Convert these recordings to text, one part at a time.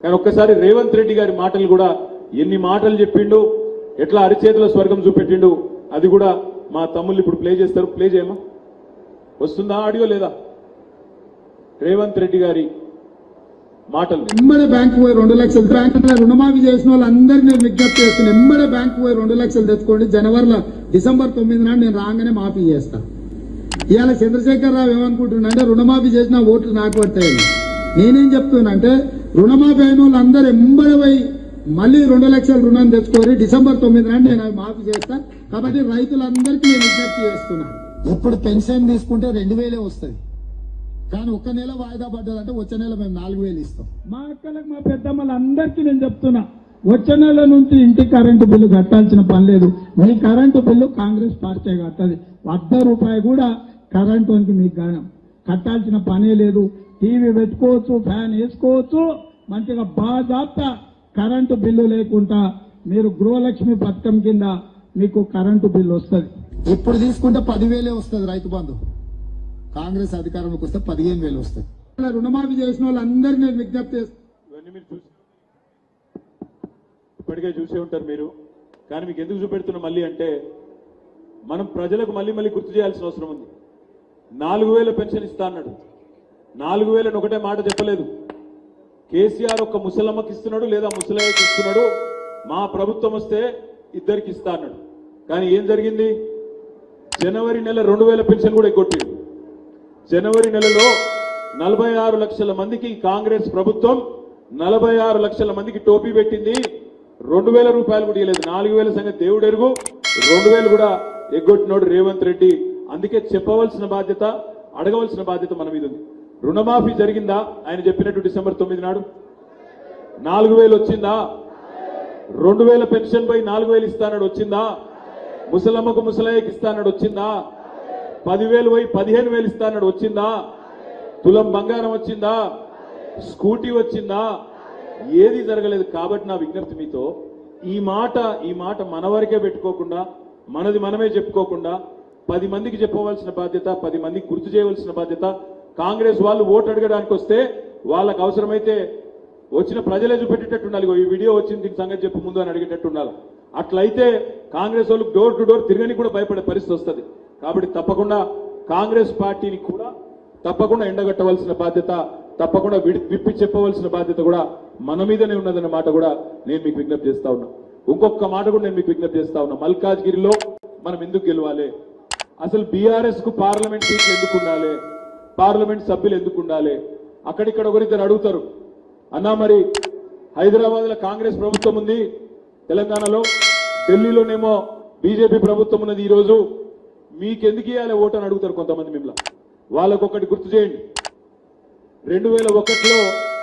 కానీ ఒక్కసారి రేవంత్ రెడ్డి గారి మాటలు కూడా ఎన్ని మాటలు చెప్పిండు ఎట్లా అరిచేతుల స్వర్గం చూపెట్టిండు అది కూడా మా తమ్ముళ్ళు ఇప్పుడు ప్లే చేస్తారు ప్లే చేయమా వస్తుందా ఆడియో లేదా రేవంత్ రెడ్డి గారి మాటలు ఎమ్మడే బ్యాంకు పోయి రెండు లక్షలు బ్యాంకు రుణమాఫీ చేసిన వాళ్ళందరినీ నేను విజ్ఞప్తి చేస్తున్నా ఎమ్మడే బ్యాంకు పోయి రెండు లక్షలు తెచ్చుకోండి జనవరిలో డిసెంబర్ తొమ్మిది నాడు నేను రాగానే మాఫీ చేస్తా ఇవాళ చంద్రశేఖర్ రావు ఏమనుకుంటున్నా అంటే రుణమాఫీ చేసిన ఓట్లు నాకు పడతాయని నేనేం చెప్తున్నా అంటే రుణమాఫీ అయిన వాళ్ళందరూ ఎంబడి పోయి మళ్ళీ రెండు లక్షల రుణం తెచ్చుకోరి డిసెంబర్ తొమ్మిది నాడు నేను అవి మాఫీ చేస్తా కాబట్టి రైతులందరికీ నేను విజ్ఞప్తి చేస్తున్నా ఇప్పుడు పెన్షన్ తీసుకుంటే రెండు వేలే వస్తుంది కానీ ఒక్క నెల వాయిదా పడ్డదంటే వచ్చే నెల మేము నాలుగు వేలు ఇస్తాం మా అక్కలకు మా పెద్దమ్మలందరికీ నేను చెప్తున్నా వచ్చే నెల నుంచి ఇంటి కరెంటు బిల్లు కట్టాల్సిన పని లేదు మీ కరెంటు బిల్లు కాంగ్రెస్ పార్టీ కట్టదు అర్ధ రూపాయి కూడా కరెంటు వానికి మీకు గానం కట్టాల్సిన పనే లేదు టీవీ పెట్టుకోవచ్చు ఫ్యాన్ వేసుకోవచ్చు మంచిగా బాగా కరెంటు బిల్లు లేకుండా మీరు గృహలక్ష్మి పథకం కింద మీకు కరెంటు బిల్లు వస్తుంది ఇప్పుడు తీసుకుంటే పదివేలే వస్తుంది రైతు బంధు కాంగ్రెస్ అధికారంలోకి వస్తే పదిహేను వేలు వస్తుంది రుణమాఫీ చేసిన వాళ్ళందరినీ నేను విజ్ఞప్తి చేస్తాను ఇవన్నీ మీరు చూసి ఇప్పటికే చూసే ఉంటారు మీరు కానీ మీకు ఎందుకు చూపెడుతున్నా మళ్ళీ అంటే మనం ప్రజలకు మళ్ళీ మళ్ళీ గుర్తు చేయాల్సిన అవసరం ఉంది నాలుగు వేల పెన్షన్ ఇస్తా అన్నాడు నాలుగు వేలను ఒకటే మాట చెప్పలేదు కేసీఆర్ ఒక ముసలమ్మకి ఇస్తున్నాడు లేదా ముసలయ్యకి ఇస్తున్నాడు మా ప్రభుత్వం వస్తే ఇద్దరికి ఇస్తా అన్నాడు కానీ ఏం జరిగింది జనవరి నెల రెండు వేల పెన్షన్ కూడా ఎగ్గొట్టింది జనవరి నెలలో నలభై ఆరు లక్షల మందికి కాంగ్రెస్ ప్రభుత్వం నలభై ఆరు లక్షల మందికి టోపీ పెట్టింది రెండు వేల రూపాయలు కూడా ఇవ్వలేదు నాలుగు వేల సంగతి దేవుడు ఎరుగు రెండు వేలు కూడా ఎగ్గొట్టినోడు రేవంత్ రెడ్డి అందుకే చెప్పవలసిన బాధ్యత అడగవలసిన బాధ్యత మన మీద ఉంది రుణమాఫీ జరిగిందా ఆయన చెప్పినట్టు డిసెంబర్ తొమ్మిది నాడు నాలుగు వేలు వచ్చిందా రెండు వేల పెన్షన్ పై నాలుగు వేలు ఇస్తానడు వచ్చిందా ముసలమ్మకు ముసలయ్యకి ఇస్తానడు వచ్చిందా పదివేలు పోయి పదిహేను వేలు ఇస్తానడు వచ్చిందా తులం బంగారం వచ్చిందా స్కూటీ వచ్చిందా ఏది జరగలేదు కాబట్టి నా విజ్ఞప్తి మీతో ఈ మాట ఈ మాట మన వరకే పెట్టుకోకుండా మనది మనమే చెప్పుకోకుండా పది మందికి చెప్పవలసిన బాధ్యత పది మందికి గుర్తు చేయవలసిన బాధ్యత కాంగ్రెస్ వాళ్ళు ఓటు అడగడానికి వస్తే వాళ్ళకు అవసరమైతే వచ్చిన ప్రజలే చూపెట్టేటట్టు ఉండాలి ఇగో ఈ వీడియో వచ్చింది దీని సంగతి చెప్పు ముందు అని అడిగేటట్టు ఉండాలి అట్లయితే కాంగ్రెస్ వాళ్ళు డోర్ టు డోర్ తిరగని కూడా భయపడే పరిస్థితి వస్తుంది కాబట్టి తప్పకుండా కాంగ్రెస్ పార్టీని కూడా తప్పకుండా ఎండగట్టవలసిన బాధ్యత తప్పకుండా విడి- విప్పి చెప్పవలసిన బాధ్యత కూడా మన మీదనే ఉన్నదన్న మాట కూడా నేను మీకు విజ్ఞప్తి చేస్తా ఉన్నా ఇంకొక మాట కూడా నేను మీకు విజ్ఞప్తి చేస్తా ఉన్నా మల్కాజ్గిరిలో మనం ఎందుకు గెలవాలి అసలు బీఆర్ఎస్ కు పార్లమెంట్ సీట్లు ఎందుకు ఉండాలి పార్లమెంట్ సభ్యులు ఎందుకు ఉండాలి అక్కడిక్కడ ఒకరిద్దరు అడుగుతారు అన్నా మరి హైదరాబాద్ లో కాంగ్రెస్ ప్రభుత్వం ఉంది తెలంగాణలో ఢిల్లీలోనేమో బీజేపీ ప్రభుత్వం ఉన్నది ఈ రోజు మీకెందుకు ఇవ్వాలి ఓటు అని అడుగుతారు కొంతమంది మిమ్మల్ని వాళ్ళకొకటి గుర్తు చేయండి రెండు వేల ఒకటిలో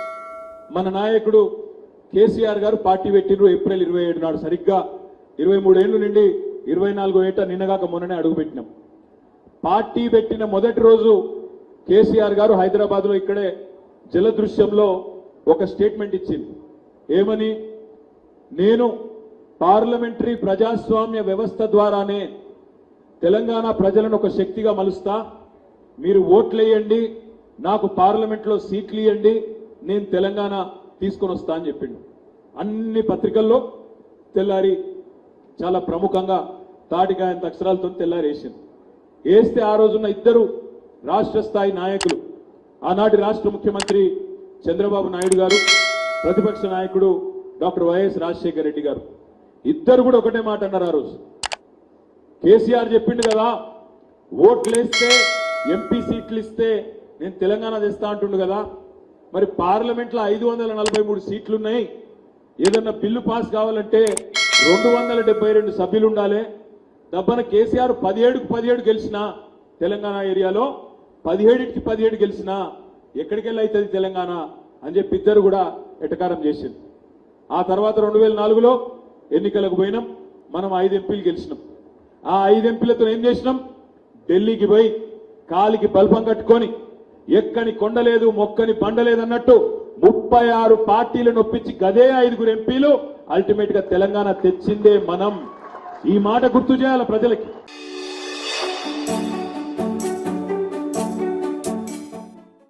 మన నాయకుడు కేసీఆర్ గారు పార్టీ పెట్టిండ్రు ఏప్రిల్ ఇరవై ఏడు నాడు సరిగ్గా ఇరవై మూడేళ్ల నుండి ఇరవై నాలుగో ఏట నిన్నగాక మొన్ననే అడుగుపెట్టినాం పార్టీ పెట్టిన మొదటి రోజు కేసీఆర్ గారు హైదరాబాద్ లో ఇక్కడే జలదృశ్యంలో ఒక స్టేట్మెంట్ ఇచ్చింది ఏమని నేను పార్లమెంటరీ ప్రజాస్వామ్య వ్యవస్థ ద్వారానే తెలంగాణ ప్రజలను ఒక శక్తిగా మలుస్తా మీరు ఓట్లేయండి నాకు పార్లమెంట్లో సీట్లు ఇవ్వండి నేను తెలంగాణ తీసుకొని వస్తా అని చెప్పిండు అన్ని పత్రికల్లో తెల్లారి చాలా ప్రముఖంగా తాటికాయంత అక్షరాలతో తెల్లారి వేసింది వేస్తే ఆ రోజున్న ఇద్దరు రాష్ట్ర స్థాయి నాయకులు ఆనాటి రాష్ట్ర ముఖ్యమంత్రి చంద్రబాబు నాయుడు గారు ప్రతిపక్ష నాయకుడు డాక్టర్ వైఎస్ రాజశేఖర రెడ్డి గారు ఇద్దరు కూడా ఒకటే మాట అన్నారు ఆ రోజు కేసీఆర్ చెప్పిండు కదా ఓట్లేస్తే ఎంపీ సీట్లు ఇస్తే నేను తెలంగాణ తెస్తా అంటుండు కదా మరి పార్లమెంట్ లో ఐదు వందల నలభై మూడు సీట్లు ఉన్నాయి ఏదన్నా బిల్లు పాస్ కావాలంటే రెండు వందల డెబ్బై రెండు సభ్యులు ఉండాలి దబ్బన కేసీఆర్ పదిహేడుకు పదిహేడు గెలిచిన తెలంగాణ ఏరియాలో పదిహేడుకి పదిహేడు గెలిచిన ఎక్కడికి వెళ్ళి అవుతుంది తెలంగాణ అని చెప్పి ఇద్దరు కూడా ఎటకారం చేసింది ఆ తర్వాత రెండు వేల నాలుగులో ఎన్నికలకు పోయినాం మనం ఐదు ఎంపీలు గెలిచినాం ఆ ఐదు ఎంపీలతో ఏం చేసినాం ఢిల్లీకి పోయి కాలికి బల్పం కట్టుకొని ఎక్కని కొండలేదు మొక్కని బండలేదు అన్నట్టు ముప్పై ఆరు పార్టీలను ఒప్పించి గదే ఐదుగురు ఎంపీలు అల్టిమేట్ గా తెలంగాణ తెచ్చిందే మనం ఈ మాట గుర్తు చేయాలి ప్రజలకి